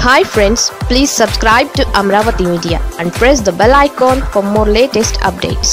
hi friends please subscribe to Amaravati media and press the bell icon for more latest updates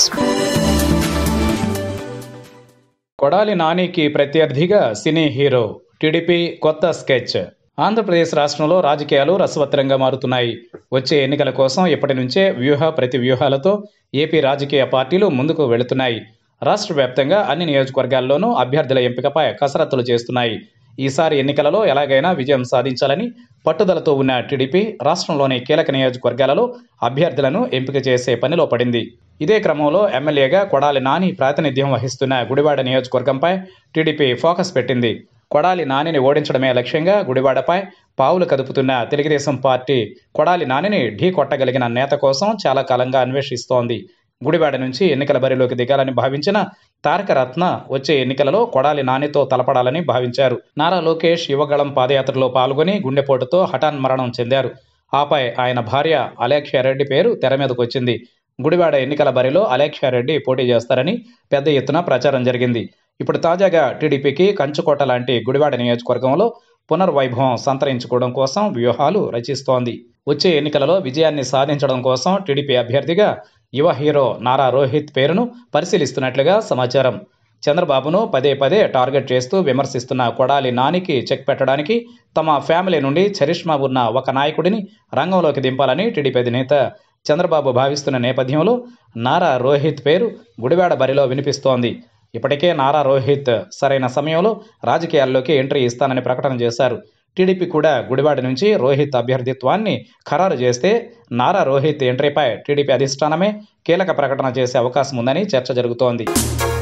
Kodali నానికి ప్రత్యర్థిగా cine hero TDP కొత్త sketch Andhra Pradesh రాష్ట్రంలో రాజకీయాలు రసవత్తరంగా మారుతున్నాయి వచ్చే ఎన్నికల కోసం ఇప్పటి నుంచే వ్యూహ ప్రతి వ్యూహాలతో ఏపీ రాజకీయ పార్టీలు ముందుకు వెళుతున్నాయి రాష్ట్ర వ్యాప్తంగా అన్ని నియోజకవర్గాల్లోనూ అభ్యర్థుల ఎంపికపై కసరత్తులు చేస్తున్నాయి ఈసారి ఎన్నికలలో ఎలాగైనా విజయం సాధించాలని పట్టుదలతో ఉన్న టీడీపీ రాష్ట్రంలోని కీలక నియోజకవర్గాలలో అభ్యర్థులను ఎంపిక చేసే పనిలో పడింది ఇదే క్రమంలో ఎమ్మెల్యేగా కొడాలి నాని ప్రాతినిధ్యం వహిస్తున్న గుడివాడ నియోజకవర్గంపై టీడీపీ ఫోకస్ పెట్టింది కొడాలి నానిని ఓడించడమే లక్ష్యంగా గుడివాడపై పావులు కదుపుతున్న తెలుగుదేశం పార్టీ కొడాలి నానిని ఢీ కొట్టగలిగిన నేత కోసం చాలా కాలంగా అన్వేషిస్తోంది గుడివాడ నుంచి ఎన్నికల బరిలోకి దిగాలని భావించిన తారక రత్న వచ్చే ఎన్నికలలో కొడాలి నానితో తలపడాలని భావించారు నారా లోకేష్ యువగళం పాదయాత్రలో పాల్గొని గుండెపోటుతో హఠాన్ మరణం చెందారు ఆపై ఆయన భార్య అలేఖ్యారెడ్డి పేరు తెర మీదకు వచ్చింది గుడివాడ ఎన్నికల బరిలో అలేఖ్యారెడ్డి పోటీ చేస్తారని పెద్ద ఎత్తున ప్రచారం జరిగింది ఇప్పుడు తాజాగా టీడీపీకి కంచుకోట లాంటి గుడివాడ నియోజకవర్గంలో పునర్వైభవం సంతరించుకోవడం కోసం వ్యూహాలు రచిస్తోంది వచ్చే ఎన్నికలలో విజయాన్ని సాధించడం కోసం టీడీపీ అభ్యర్థిగా యువ హీరో నారా రోహిత్ పేరును పరిశీలిస్తున్నట్లుగా సమాచారం చంద్రబాబును పదే పదే టార్గెట్ చేస్తూ విమర్శిస్తున్న కొడాలి నానికి చెక్ పెట్టడానికి తమ ఫ్యామిలీ నుండి చరిష్మా ఉన్న ఒక నాయకుడిని రంగంలోకి దింపాలని టీడీపీ అధినేత చంద్రబాబు భావిస్తున్న నేపథ్యంలో నారా రోహిత్ పేరు గుడివాడ బరిలో వినిపిస్తోంది ఇప్పటికే నారా రోహిత్ సరైన సమయంలో రాజకీయాల్లోకి ఎంట్రీ ఇస్తానని ప్రకటన చేశారు టీడీపీ కూడా గుడివాడ నుంచి రోహిత్ అభ్యర్థిత్వాన్ని ఖరారు చేస్తే నారా రోహిత్ ఎంట్రీపై టీడీపీ అధిష్టానమే కీలక ప్రకటన చేసే అవకాశం ఉందని చర్చ జరుగుతోంది